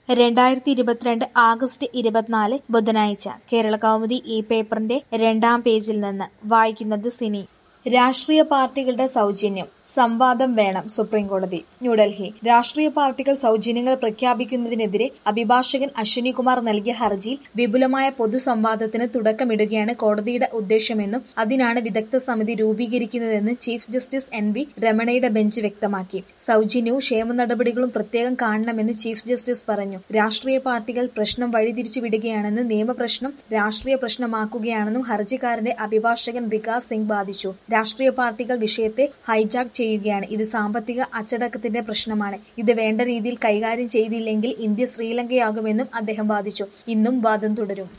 രണ്ടായിരത്തി ഇരുപത്തിരണ്ട് ആഗസ്റ്റ് ഇരുപത്തിനാല് ബുധനാഴ്ച കേരള കൗമുദി ഈ പേപ്പറിന്റെ രണ്ടാം പേജിൽ നിന്ന് വായിക്കുന്നത് സിനി രാഷ്ട്രീയ പാർട്ടികളുടെ സൗജന്യം സംവാദം വേണം സുപ്രീംകോടതി ന്യൂഡൽഹി രാഷ്ട്രീയ പാർട്ടികൾ സൗജന്യങ്ങൾ പ്രഖ്യാപിക്കുന്നതിനെതിരെ അഭിഭാഷകൻ അശ്വിനികുമാർ നൽകിയ ഹർജിയിൽ വിപുലമായ പൊതുസംവാദത്തിന് തുടക്കമിടുകയാണ് കോടതിയുടെ ഉദ്ദേശമെന്നും അതിനാണ് വിദഗ്ധ സമിതി രൂപീകരിക്കുന്നതെന്ന് ചീഫ് ജസ്റ്റിസ് എൻ വി രമണയുടെ ബെഞ്ച് വ്യക്തമാക്കി സൗജന്യവും ക്ഷേമ നടപടികളും പ്രത്യേകം കാണണമെന്ന് ചീഫ് ജസ്റ്റിസ് പറഞ്ഞു രാഷ്ട്രീയ പാർട്ടികൾ പ്രശ്നം വഴിതിരിച്ചു വിടുകയാണെന്നും നിയമപ്രശ്നം രാഷ്ട്രീയ പ്രശ്നമാക്കുകയാണെന്നും ഹർജിക്കാരന്റെ അഭിഭാഷകൻ വികാസ് സിംഗ് വാദിച്ചു രാഷ്ട്രീയ പാർട്ടികൾ വിഷയത്തെ ഹൈജാക്ക് ചെയ്യുകയാണ് ഇത് സാമ്പത്തിക അച്ചടക്കത്തിന്റെ പ്രശ്നമാണ് ഇത് വേണ്ട രീതിയിൽ കൈകാര്യം ചെയ്തില്ലെങ്കിൽ ഇന്ത്യ ശ്രീലങ്കയാകുമെന്നും അദ്ദേഹം വാദിച്ചു ഇന്നും വാദം തുടരും